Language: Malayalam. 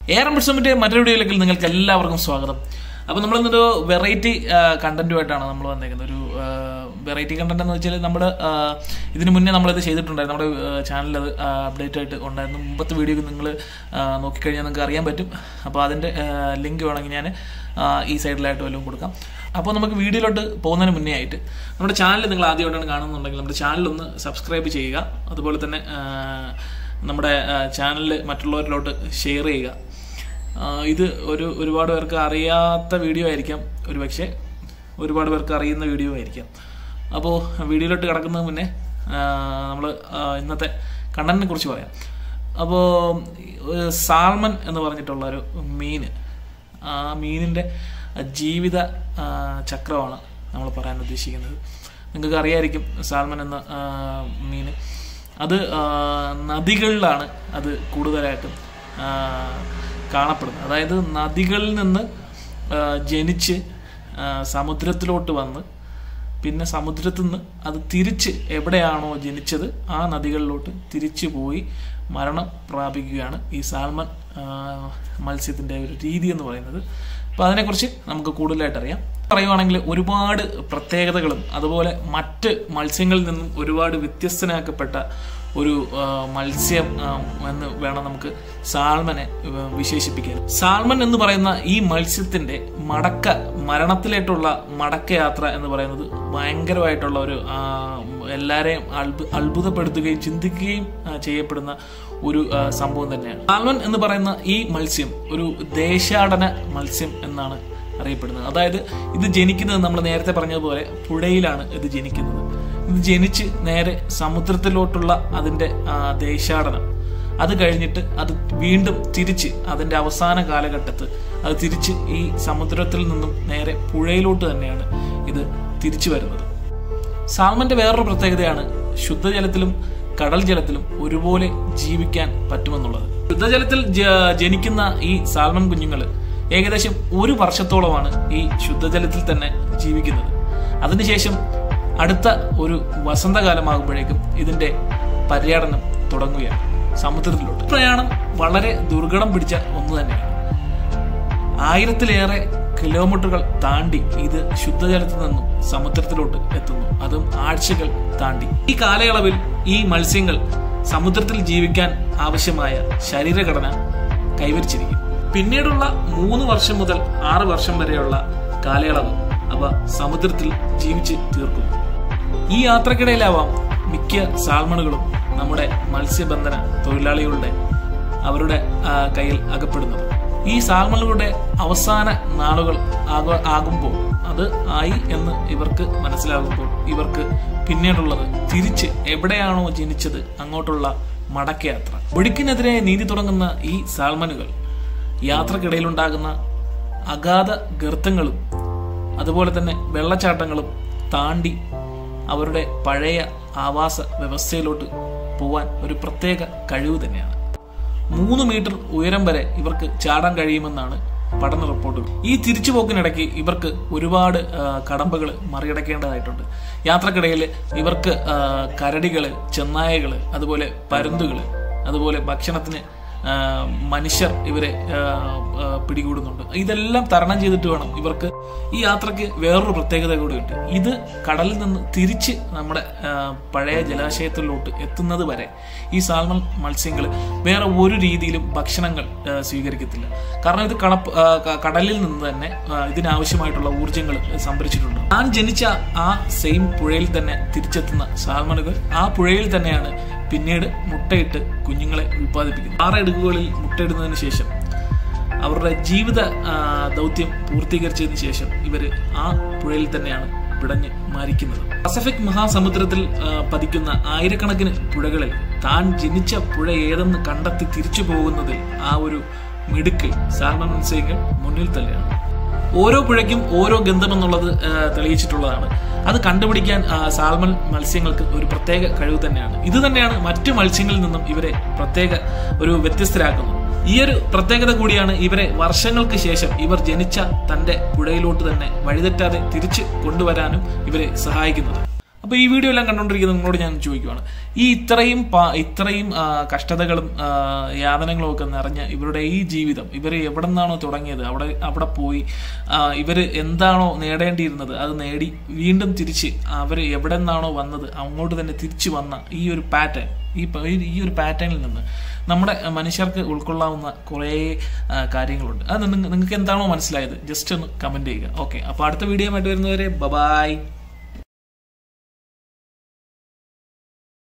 ഏറെ മിഡ്സമിന്റെ മറ്റൊരു വീഡിയോയിലേക്ക് നിങ്ങൾക്ക് എല്ലാവർക്കും സ്വാഗതം അപ്പോൾ നമ്മൾ ഇന്നൊരു വെറൈറ്റി കണ്ടന്റുമായിട്ടാണ് നമ്മൾ വന്നേക്കുന്നത് ഒരു വെറൈറ്റി കണ്ടന്റ് എന്ന് വെച്ചാൽ നമ്മൾ ഇതിന് മുന്നേ നമ്മളിത് ചെയ്തിട്ടുണ്ടായിരുന്നു നമ്മുടെ ചാനലിൽ അത് അപ്ഡേറ്റ് ആയിട്ട് ഉണ്ടായിരുന്നു മുമ്പത്തെ വീഡിയോ നിങ്ങൾ നോക്കിക്കഴിഞ്ഞാൽ നിങ്ങൾക്ക് അറിയാൻ പറ്റും അപ്പോൾ അതിൻ്റെ ലിങ്ക് വേണമെങ്കിൽ ഞാൻ ഈ സൈഡിലായിട്ട് വല്ലതും കൊടുക്കാം അപ്പോൾ നമുക്ക് വീഡിയോയിലോട്ട് പോകുന്നതിന് മുന്നേ ആയിട്ട് നമ്മുടെ ചാനൽ നിങ്ങൾ ആദ്യമായിട്ടാണ് കാണുന്നുണ്ടെങ്കിൽ നമ്മുടെ ചാനൽ ഒന്ന് സബ്സ്ക്രൈബ് ചെയ്യുക അതുപോലെ തന്നെ ആ, നമ്മുടെ ചാനൽ മറ്റുള്ളവരിലോട്ട് ഷെയർ ചെയ്യുക ആ, ഇത് ഒരു ഒരുപാട് പേർക്ക് അറിയാത്ത വീഡിയോ ആയിരിക്കാം ഒരു പക്ഷേ ഒരുപാട് പേർക്ക് അറിയുന്ന വീഡിയോ ആയിരിക്കാം അപ്പോൾ വീഡിയോയിലോട്ട് കിടക്കുന്നതിന് മുന്നേ നമ്മൾ ഇന്നത്തെ കണ്ടന്റിനെ കുറിച്ച് പറയാം അപ്പോൾ സാൽമൺ എന്ന് പറഞ്ഞിട്ടുള്ള ഒരു മീൻ ആ മീനിൻ്റെ ജീവിത ആ, ചക്രമാണ് നമ്മൾ പറയാൻ ഉദ്ദേശിക്കുന്നത് നിങ്ങൾക്ക് അറിയായിരിക്കും സാൽമൺ എന്ന ആ, മീൻ അത് ആ, നദികളിലാണ് അത് കൂടുതലായിട്ടും ആ, കാണപ്പെടുന്നത് അതായത് നദികളിൽ നിന്ന് ആ, ജനിച്ച് ആ, സമുദ്രത്തിലോട്ട് വന്ന് പിന്നെ സമുദ്രത്തിൽ നിന്ന് അത് തിരിച്ച് എവിടെയാണോ ജനിച്ചത് ആ നദികളിലോട്ട് തിരിച്ചു പോയി മരണം പ്രാപിക്കുകയാണ് ഈ സാൽമൺ ആ, മത്സ്യത്തിൻ്റെ ഒരു രീതി എന്ന് പറയുന്നത് അപ്പോൾ അതിനെക്കുറിച്ച് നമുക്ക് കൂടുതലായിട്ട് അറിയാം പറയുവാണെങ്കിൽ ഒരുപാട് പ്രത്യേകതകളും അതുപോലെ മറ്റ് മത്സ്യങ്ങളിൽ നിന്നും ഒരുപാട് വ്യത്യസ്തനാക്കപ്പെട്ട ഒരു ആ, മത്സ്യം ആ, എന്ന് വേണം നമുക്ക് സാൽമനെ ആ, വിശേഷിപ്പിക്കാൻ സാൽമൻ എന്ന് പറയുന്ന ഈ മത്സ്യത്തിന്റെ മടക്ക മരണത്തിലേട്ടുള്ള മടക്കയാത്ര എന്ന് പറയുന്നത് ഭയങ്കരമായിട്ടുള്ള ഒരു ആ, എല്ലാരെയും അത്ഭു- അത്ഭുതപ്പെടുത്തുകയും ചിന്തിക്കുകയും ആ, ചെയ്യപ്പെടുന്ന ഒരു ആ, സംഭവം തന്നെയാണ് സാൽമൻ എന്ന് പറയുന്ന ഈ മത്സ്യം ഒരു ദേശാടന മത്സ്യം എന്നാണ് അറിയപ്പെടുന്നത് അതായത് ഇത് ജനിക്കുന്നത് നമ്മൾ നേരത്തെ പറഞ്ഞതുപോലെ പുഴയിലാണ് ഇത് ജനിക്കുന്നത് ഇത് ജനിച്ച് നേരെ സമുദ്രത്തിലോട്ടുള്ള അതിന്റെ ആ, ദേശാടനം അത് കഴിഞ്ഞിട്ട് അത് വീണ്ടും തിരിച്ച് അതിന്റെ അവസാന കാലഘട്ടത്ത് അത് തിരിച്ച് ഈ സമുദ്രത്തിൽ നിന്നും നേരെ പുഴയിലോട്ട് തന്നെയാണ് ഇത് തിരിച്ചു വരുന്നത് സാൽമന്റെ വേറൊരു പ്രത്യേകതയാണ് ശുദ്ധജലത്തിലും കടൽ ജലത്തിലും ഒരുപോലെ ജീവിക്കാൻ പറ്റുമെന്നുള്ളത് ശുദ്ധജലത്തിൽ ജ- ജനിക്കുന്ന ഈ സാൽമൺ കുഞ്ഞുങ്ങൾ ഏകദേശം ഒരു വർഷത്തോളമാണ് ഈ ശുദ്ധജലത്തിൽ തന്നെ ജീവിക്കുന്നത് അതിനുശേഷം അടുത്ത ഒരു വസന്തകാലമാകുമ്പോഴേക്കും ഇതിന്റെ പര്യടനം തുടങ്ങുകയാണ് സമുദ്രത്തിലോട്ട് പ്രയാണം വളരെ ദുർഘടം പിടിച്ച ഒന്ന് തന്നെയാണ് ആയിരത്തിലേറെ കിലോമീറ്ററുകൾ താണ്ടി ഇത് ശുദ്ധജലത്തിൽ നിന്നും സമുദ്രത്തിലോട്ട് എത്തുന്നു അതും ആഴ്ചകൾ താണ്ടി ഈ കാലയളവിൽ ഈ മത്സ്യങ്ങൾ സമുദ്രത്തിൽ ജീവിക്കാൻ ആവശ്യമായ ശരീരഘടന കൈവരിച്ചിരിക്കും പിന്നീടുള്ള മൂന്ന് വർഷം മുതൽ ആറ് വർഷം വരെയുള്ള കാലയളവ് അവ സമുദ്രത്തിൽ ജീവിച്ച് തീർക്കുന്നു ഈ യാത്രക്കിടയിലാവാം മിക്ക സാൽമണുകളും നമ്മുടെ മത്സ്യബന്ധന തൊഴിലാളികളുടെ അവരുടെ ആ, കയ്യിൽ അകപ്പെടുന്നത് ഈ സാൽമണുകളുടെ അവസാന നാളുകൾ ആക- ആകുമ്പോൾ അത് ആയി എന്ന് ഇവർക്ക് മനസ്സിലാകുമ്പോൾ ഇവർക്ക് പിന്നീടുള്ളത് തിരിച്ച് എവിടെയാണോ ജനിച്ചത് അങ്ങോട്ടുള്ള മടക്കയാത്ര ഒഴുക്കിനെതിരെ നീതി തുടങ്ങുന്ന ഈ സാൽമനുകൾ യാത്രക്കിടയിലുണ്ടാകുന്ന അഗാധ ഗർത്തങ്ങളും അതുപോലെ തന്നെ വെള്ളച്ചാട്ടങ്ങളും താണ്ടി അവരുടെ പഴയ ആവാസ വ്യവസ്ഥയിലോട്ട് പോവാൻ ഒരു പ്രത്യേക കഴിവ് തന്നെയാണ് മൂന്ന് മീറ്റർ ഉയരം വരെ ഇവർക്ക് ചാടാൻ കഴിയുമെന്നാണ് പഠന റിപ്പോർട്ടുകൾ ഈ തിരിച്ചുപോക്കിനിടയ്ക്ക് ഇവർക്ക് ഒരുപാട് കടമ്പകൾ മറികടക്കേണ്ടതായിട്ടുണ്ട് യാത്രക്കിടയിൽ ഇവർക്ക് ആ, കരടികള് ചെന്നായകള് അതുപോലെ പരുന്തുകള് അതുപോലെ ഭക്ഷണത്തിന് ആ, മനുഷ്യർ ഇവരെ ആ, ആ, പിടികൂടുന്നുണ്ട് ഇതെല്ലാം തരണം ചെയ്തിട്ട് വേണം ഇവർക്ക് ഈ യാത്രയ്ക്ക് വേറൊരു പ്രത്യേകത കൂടിയുണ്ട് ഇത് കടലിൽ നിന്ന് തിരിച്ച് നമ്മുടെ ആ, പഴയ ജലാശയത്തിലോട്ട് എത്തുന്നത് വരെ ഈ സാൽമൺ മത്സ്യങ്ങൾ വേറെ ഒരു രീതിയിലും ഭക്ഷണങ്ങൾ ആ, സ്വീകരിക്കത്തില്ല കാരണം ഇത് കടപ്പ് ആ, ക- കടലിൽ നിന്ന് തന്നെ ആ, ഇതിനാവശ്യമായിട്ടുള്ള ഊർജ്ജങ്ങൾ സംഭരിച്ചിട്ടുണ്ട് താൻ ജനിച്ച ആ സെയിം പുഴയിൽ തന്നെ തിരിച്ചെത്തുന്ന സാൽമണുകൾ ആ പുഴയിൽ തന്നെയാണ് പിന്നീട് മുട്ടയിട്ട് കുഞ്ഞുങ്ങളെ ഉൽപ്പാദിപ്പിക്കുന്നത് ആറ് ഇടുക്കുകളിൽ മുട്ടയിടുന്നതിന് ശേഷം അവരുടെ ജീവിത ആ, ദൗത്യം പൂർത്തീകരിച്ചതിന് ശേഷം ഇവര് ആ പുഴയിൽ തന്നെയാണ് പിടഞ്ഞ് മരിക്കുന്നത് പസഫിക് മഹാസമുദ്രത്തിൽ ആ, പതിക്കുന്ന ആയിരക്കണക്കിന് പുഴകളിൽ താൻ ജനിച്ച പുഴ ഏതെന്ന് കണ്ടെത്തി തിരിച്ചു പോകുന്നതിൽ ആ ഒരു മിടുക്കിൽ സാൽമൺ മത്സ്യങ്ങൾ മുന്നിൽ തന്നെയാണ് ഓരോ പുഴയ്ക്കും ഓരോ ഗന്ധം എന്നുള്ളത് ആ, തെളിയിച്ചിട്ടുള്ളതാണ് അത് കണ്ടുപിടിക്കാൻ ആ, സാൽമൺ മത്സ്യങ്ങൾക്ക് ഒരു പ്രത്യേക കഴിവ് തന്നെയാണ് ഇത് തന്നെയാണ് മറ്റു മത്സ്യങ്ങളിൽ നിന്നും ഇവരെ പ്രത്യേക ഒരു വ്യത്യസ്തരാക്കുന്നത് ഈ ഒരു പ്രത്യേകത കൂടിയാണ് ഇവരെ വർഷങ്ങൾക്ക് ശേഷം ഇവർ ജനിച്ച തന്റെ പുഴയിലോട്ട് തന്നെ വഴിതെറ്റാതെ തിരിച്ചു കൊണ്ടുവരാനും ഇവരെ സഹായിക്കുന്നത് അപ്പോൾ ഈ വീഡിയോ എല്ലാം കണ്ടുകൊണ്ടിരിക്കുന്ന നിങ്ങളോട് ഞാൻ ചോദിക്കുവാണ് ഈ ഇത്രയും പ- ഇത്രയും ആ, കഷ്ടതകളും ആ, യാതനകളും ഒക്കെ നിറഞ്ഞ ഇവരുടെ ഈ ജീവിതം ഇവർ എവിടെ നിന്നാണോ തുടങ്ങിയത് അവിടെ അവിടെ പോയി ഇവർ എന്താണോ നേടേണ്ടിയിരുന്നത് അത് നേടി വീണ്ടും തിരിച്ച് അവർ എവിടെ നിന്നാണോ വന്നത് അങ്ങോട്ട് തന്നെ തിരിച്ചു വന്ന ഈ ഒരു പാറ്റേൺ ഈ പ- ഈ- ഈ ഒരു പാറ്റേണിൽ നിന്ന് നമ്മുടെ മനുഷ്യർക്ക് ഉൾക്കൊള്ളാവുന്ന കുറേ ആ, കാര്യങ്ങളുണ്ട് അത് നിങ്ങൾക്ക് എന്താണോ മനസ്സിലായത് ജസ്റ്റ് ഒന്ന് കമന്റ് ചെയ്യുക ഓക്കെ അപ്പോൾ അടുത്ത വീഡിയോ ആയിട്ട് വരുന്നവരെ ബബായ്